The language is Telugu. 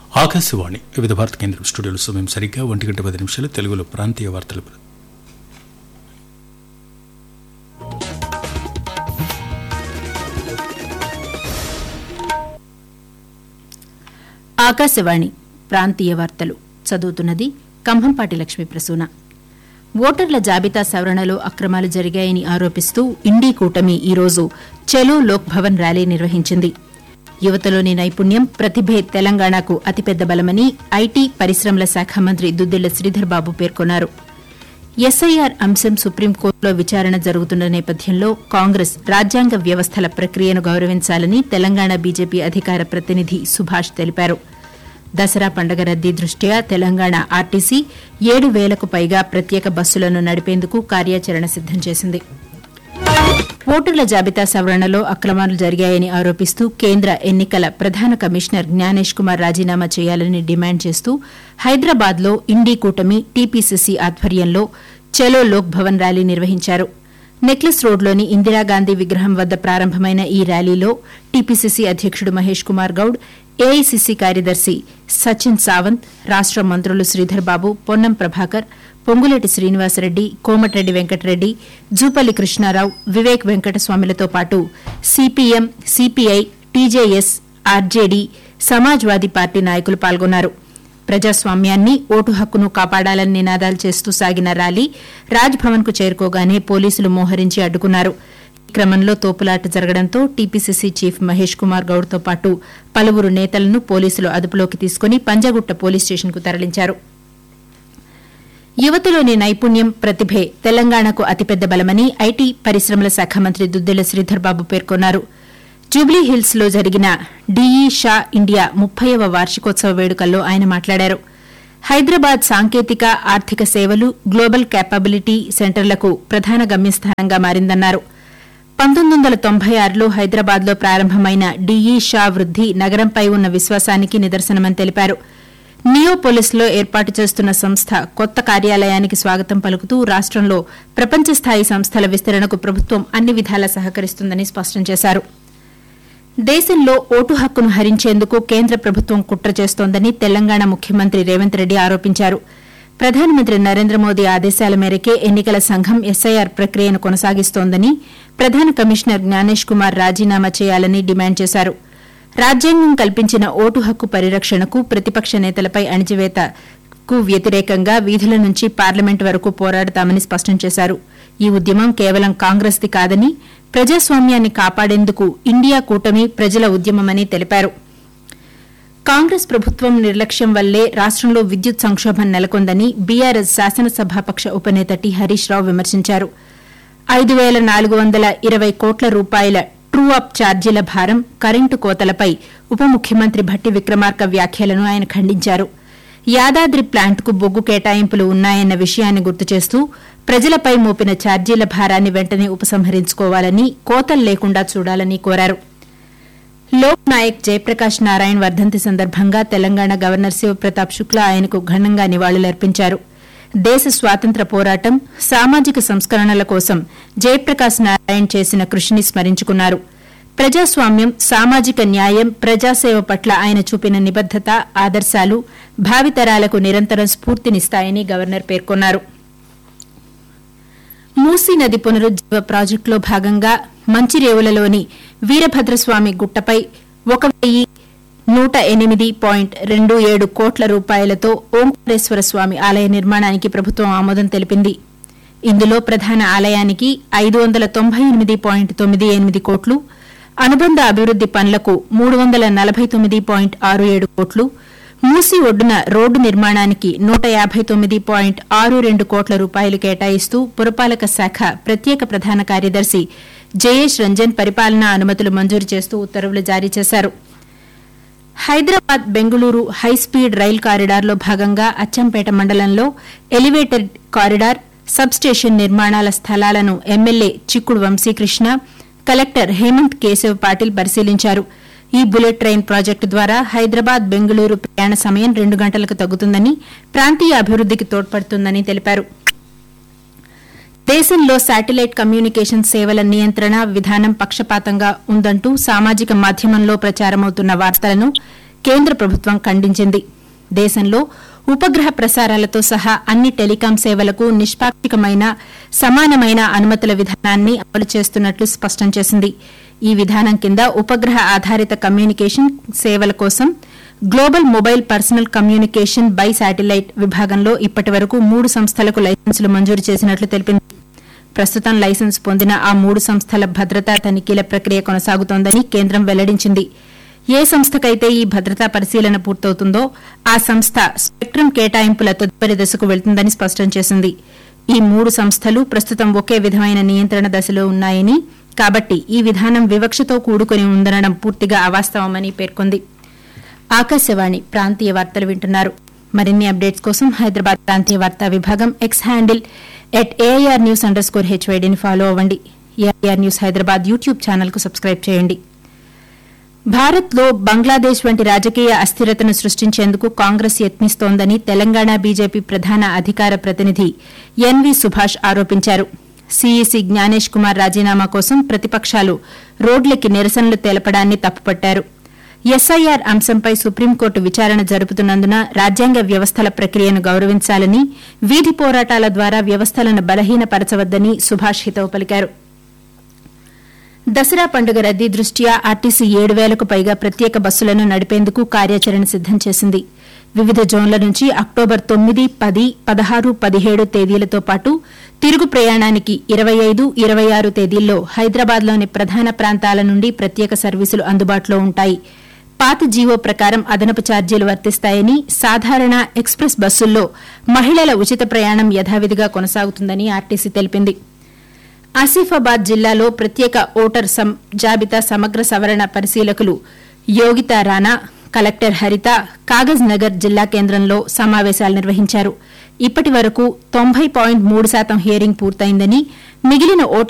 ఆకాశవాణి వివిధ భారత కేంద్రం స్టూడియోలో సమయం సరిగ్గా ఒంటి గంట పది నిమిషాలు తెలుగులో ప్రాంతీయ వార్తలు ఆకాశవాణి ప్రాంతీయ వార్తలు చదువుతున్నది కంభంపాటి లక్ష్మీ ప్రసూన ఓటర్ల జాబితా సవరణలో అక్రమాలు జరిగాయని ఆరోపిస్తూ ఇండీ కూటమి ఈరోజు చలో లోక్ భవన్ ర్యాలీ నిర్వహించింది యువతలోని నైపుణ్యం ప్రతిభే తెలంగాణకు అతిపెద్ద బలమని ఐటీ పరిశ్రమల శాఖ మంత్రి దుద్దిళ్ల శ్రీధర్ బాబు పేర్కొన్నారు ఎస్ఐఆర్ అంశం సుప్రీంకోర్టులో విచారణ జరుగుతున్న నేపథ్యంలో కాంగ్రెస్ రాజ్యాంగ వ్యవస్థల ప్రక్రియను గౌరవించాలని తెలంగాణ బీజేపీ అధికార ప్రతినిధి సుభాష్ తెలిపారు దసరా పండగ రద్దీ దృష్ట్యా తెలంగాణ ఆర్టీసీ ఏడు వేలకు పైగా ప్రత్యేక బస్సులను నడిపేందుకు కార్యాచరణ సిద్దం చేసింది ఓటర్ల జాబితా సవరణలో అక్రమాలు జరిగాయని ఆరోపిస్తూ కేంద్ర ఎన్నికల ప్రధాన కమిషనర్ జ్ఞానేష్ కుమార్ రాజీనామా చేయాలని డిమాండ్ చేస్తూ హైదరాబాద్లో ఇండీ కూటమి టీపీసీసీ ఆధ్వర్యంలో చలో లోక్ భవన్ ర్యాలీ నిర్వహించారు నెక్లెస్ రోడ్లోని ఇందిరాగాంధీ విగ్రహం వద్ద ప్రారంభమైన ఈ ర్యాలీలో టీపీసీసీ అధ్యకుడు మహేష్ కుమార్ గౌడ్ ఏఐసీసీ కార్యదర్శి సచిన్ సావంత్ రాష్ట మంత్రులు శ్రీధర్ బాబు పొన్నం ప్రభాకర్ పొంగులేటి శ్రీనివాసరెడ్డి కోమటిరెడ్డి వెంకటరెడ్డి జూపల్లి కృష్ణారావు వివేక్ వెంకటస్వామిలతో పాటు CPM CPI TJS RJD Samajwadi party నాయకులు పాల్గొన్నారు ప్రజాస్వామ్యాన్ని ఓటు హక్కును కాపాడాలని నినాదాలు చేస్తూ సాగిన ర్యాలీ రాజ్భవన్ కు చేరుకోగానే పోలీసులు మోహరించి అడ్డుకున్నారు ఈ క్రమంలో తోపులాట జరగడంతో టీపీసీసీ చీఫ్ మహేష్ కుమార్ గౌడ్తో పాటు పలువురు నేతలను పోలీసులు అదుపులోకి తీసుకుని పంజగుట్ట పోలీస్ స్టేషన్కు తరలించారు యువతలోని నైపుణ్యం ప్రతిభే తెలంగాణకు అతిపెద్ద బలమని ఐటీ పరిశ్రమల శాఖ మంత్రి దుద్దిళ్ల శ్రీధర్ బాబు పేర్కొన్నారు జూబ్లీ హిల్స్ లో జరిగిన డీఈ షా ఇండియా ముప్పైవ వార్షికోత్సవ వేడుకల్లో ఆయన మాట్లాడారు హైదరాబాద్ సాంకేతిక ఆర్థిక సేవలు గ్లోబల్ క్యాపబిలిటీ సెంటర్లకు ప్రధాన గమ్యస్థానంగా మారిందన్నారు పంతొమ్మిది వందల తొంభై ఆరులో హైదరాబాద్లో ప్రారంభమైన డీఈ షా వృద్ది నగరంపై ఉన్న విశ్వాసానికి నిదర్శనమని తెలిపారు నియోపోలిస్లో ఏర్పాటు చేస్తున్న సంస్థ కొత్త కార్యాలయానికి స్వాగతం పలుకుతూ రాష్టంలో ప్రపంచ స్థాయి సంస్థల విస్తరణకు ప్రభుత్వం అన్ని విధాలా సహకరిస్తుందని స్పష్టం చేశారు దేశంలో ఓటు హక్కును హరించేందుకు కేంద్ర ప్రభుత్వం కుట్ర చేస్తోందని తెలంగాణ ముఖ్యమంత్రి రేవంత్ రెడ్డి ఆరోపించారు ప్రధానమంత్రి నరేంద్ర మోదీ ఆదేశాల మేరకే ఎన్నికల సంఘం ఎస్ఐఆర్ ప్రక్రియను కొనసాగిస్తోందని ప్రధాన కమిషనర్ జ్ఞానేష్ కుమార్ రాజీనామా చేయాలని డిమాండ్ చేశారు రాజ్యాంగం కల్పించిన ఓటు హక్కు పరిరక్షణకు ప్రతిపక్ష నేతలపై అణిచివేతకు వ్యతిరేకంగా వీధుల నుంచి పార్లమెంట్ వరకు పోరాడతామని స్పష్టం చేశారు ఈ ఉద్యమం కేవలం కాంగ్రెస్ది కాదని ప్రజాస్వామ్యాన్ని కాపాడేందుకు ఇండియా కూటమి ప్రజల ఉద్యమమని తెలిపారు కాంగ్రెస్ ప్రభుత్వం నిర్లక్ష్యం వల్లే రాష్టంలో విద్యుత్ సంక్షోభం నెలకొందని బీఆర్ఎస్ శాసనసభాపక్ష ఉపనేత టి హరీష్ రావు విమర్శించారు ఐదు పేల నాలుగు వందల ఇరవై కోట్ల రూపాయల ట్రూ అప్ ఛార్జీల భారం కరెంటు కోతలపై ఉప ముఖ్యమంత్రి భట్టి విక్రమార్క వ్యాఖ్యలను ఆయన ఖండించారు యాదాద్రి ప్లాంట్కు బొగ్గు కేటాయింపులు ఉన్నాయన్న విషయాన్ని గుర్తు చేస్తూ ప్రజలపై మోపిన ఛార్జీల భారాన్ని వెంటనే ఉపసంహరించుకోవాలని కోతలు లేకుండా చూడాలని కోరారు లోక్ నాయక్ జయప్రకాష్ నారాయణ్ వర్ధంతి సందర్భంగా తెలంగాణ గవర్నర్ శివప్రతాప్ శుక్లా ఆయనకు ఘనంగా నివాళులర్పించారు దేశ స్వాతంత్ర పోరాటం సామాజిక సంస్కరణల కోసం జయప్రకాష్ నారాయణ్ చేసిన కృషిని స్మరించుకున్నారు ప్రజాస్వామ్యం సామాజిక న్యాయం ప్రజాసేవ పట్ల ఆయన చూపిన నిబద్దత ఆదర్శాలు భావితరాలకు నిరంతరం స్ఫూర్తినిస్తాయని గవర్నర్ పేర్కొన్నారు మూసీ నది పునరుజ్జీవ ప్రాజెక్టులో భాగంగా మంచిరేవులలోని వీరభద్రస్వామి గుట్టపై ఒక వెయ్యి నూట ఎనిమిది పాయింట్ రెండు ఏడు కోట్ల రూపాయలతో ఓంకారేశ్వర స్వామి ఆలయ నిర్మాణానికి ప్రభుత్వం ఆమోదం తెలిపింది ఇందులో ప్రధాన ఆలయానికి ఐదు వందల తొంభై ఎనిమిది పాయింట్ తొమ్మిది ఎనిమిది కోట్లు అనుబంధ అభివృద్ది పనులకు మూడు వందల నలభై తొమ్మిది పాయింట్ ఆరు ఏడు కోట్లు మూసి ఒడ్డున రోడ్డు నిర్మాణానికి నూట యాభై తొమ్మిది పాయింట్ ఆరు రెండు కోట్ల రూపాయలు కేటాయిస్తూ పురపాలక శాఖ ప్రత్యేక ప్రధాన కార్యదర్శి జయేష్ రంజన్ పరిపాలనా అనుమతులు మంజూరు చేస్తూ ఉత్తర్వులు జారీ చేశారు హైదరాబాద్ బెంగళూరు హైస్పీడ్ రైల్ కారిడార్లో భాగంగా అచ్చంపేట మండలంలో ఎలివేటెడ్ కారిడార్ సబ్ స్టేషన్ నిర్మాణాల స్థలాలను ఎమ్మెల్యే చిక్కుడు వంశీకృష్ణ కలెక్టర్ హేమంత్ కేశవ్ పాటిల్ పరిశీలించారు ఈ బుల్లెట్ ట్రైన్ ప్రాజెక్టు ద్వారా హైదరాబాద్ బెంగళూరు ప్రయాణ సమయం రెండు గంటలకు తగ్గుతుందని ప్రాంతీయ అభివృద్దికి తోడ్పడుతుందని తెలిపారు దేశంలో శాటిలైట్ కమ్యూనికేషన్ సేవల నియంత్రణ విధానం పక్షపాతంగా ఉందంటూ సామాజిక మాధ్యమంలో ప్రచారమవుతున్న వార్తలను కేంద్ర ప్రభుత్వం ఖండించింది దేశంలో ఉపగ్రహ ప్రసారాలతో సహా అన్ని టెలికాం సేవలకు నిష్పాక్షికమైన సమానమైన అనుమతుల విధానాన్ని అమలు చేస్తున్నట్లు స్పష్టం చేసింది ఈ విధానం కింద ఉపగ్రహ ఆధారిత కమ్యూనికేషన్ సేవల కోసం global mobile personal communication by satellite విభాగంలో ఇప్పటి వరకు మూడు సంస్థలకు లైసెన్సులు మంజూరు చేసినట్లు తెలిపింది ప్రస్తుతం లైసెన్స్ పొందిన ఆ మూడు సంస్థల భద్రతా తనిఖీల ప్రక్రియ కొనసాగుతోందని కేంద్రం వెల్లడించింది ఏ సంస్థకైతే ఈ భద్రతా పరిశీలన పూర్తవుతుందో ఆ సంస్థ స్పెక్ట్రమ్ కేటాయింపుల తదుపరి దశకు వెళ్తుందని స్పష్టం చేసింది ఈ మూడు సంస్థలు ప్రస్తుతం ఒకే విధమైన నియంత్రణ దశలో ఉన్నాయని కాబట్టి ఈ విధానం వివక్షతో కూడుకుని ఉందనడం పూర్తిగా అవాస్తవమని పేర్కొంది ఆకాశవాణి ప్రాంతీయ వార్తలు వింటున్నారు మరిన్ని అప్డేట్స్ కోసం హైదరాబాద్ ప్రాంతీయ వార్తా విభాగం X handle at AIR news under score హెచ్వైడీని ఫాలో అవ్వండి AIR news Hyderabad YouTube channel కు సబ్స్క్రైబ్ చేయండి భారత్లో బంగ్లాదేశ్ వంటి రాజకీయ అస్థిరతను సృష్టించేందుకు కాంగ్రెస్ యత్నిస్తోందని తెలంగాణ బీజేపీ ప్రధాన అధికార ప్రతినిధి ఎన్వి సుభాష్ ఆరోపించారు సీఈసీ జ్ఞానేష్ కుమార్ రాజీనామా కోసం ప్రతిపక్షాలు రోడ్లెక్కి నిరసనలు తెలపడాన్ని తప్పుపట్టారు ఎస్ఐఆర్ అంశంపై సుప్రీంకోర్టు విచారణ జరుపుతున్నందున రాజ్యాంగ వ్యవస్థల ప్రక్రియను గౌరవించాలని వీధి పోరాటాల ద్వారా వ్యవస్థలను బలహీనపరచవద్దని సుభాష్ హితవు పలికారు దసరా పండుగ రద్దీ దృష్ట్యా ఆర్టీసీ ఏడు వేలకు పైగా ప్రత్యేక బస్సులను నడిపేందుకు కార్యాచరణ సిద్దం చేసింది వివిధ జోన్ల నుంచి అక్టోబర్ తొమ్మిది పది పదహారు పదిహేడు తేదీలతో పాటు తిరుగు ప్రయాణానికి ఇరవై ఐదు ఇరవై ఆరు తేదీల్లో హైదరాబాద్లోని ప్రధాన ప్రాంతాల నుండి ప్రత్యేక సర్వీసులు అందుబాటులో ఉంటాయి పాత జీవో ప్రకారం అదనపు ఛార్జీలు వర్తిస్తాయని సాధారణ ఎక్స్ప్రెస్ బస్సుల్లో మహిళల ఉచిత ప్రయాణం యథావిధిగా కొనసాగుతుందని ఆర్టీసీ తెలిపింది ఆసిఫాబాద్ జిల్లాలో ప్రత్యేక ఓటర్ సం- జాబితా సమగ్ర సవరణ పరిశీలకులు యోగితా రాణా కలెక్టర్ హరిత కాగజ్ నగర్ జిల్లా కేంద్రంలో సమావేశాలు నిర్వహించారు ఇప్పటి వరకు తొంభై పాయింట్ మూడు శాతం హియరింగ్ పూర్తయిందని మిగిలిన ఓటర్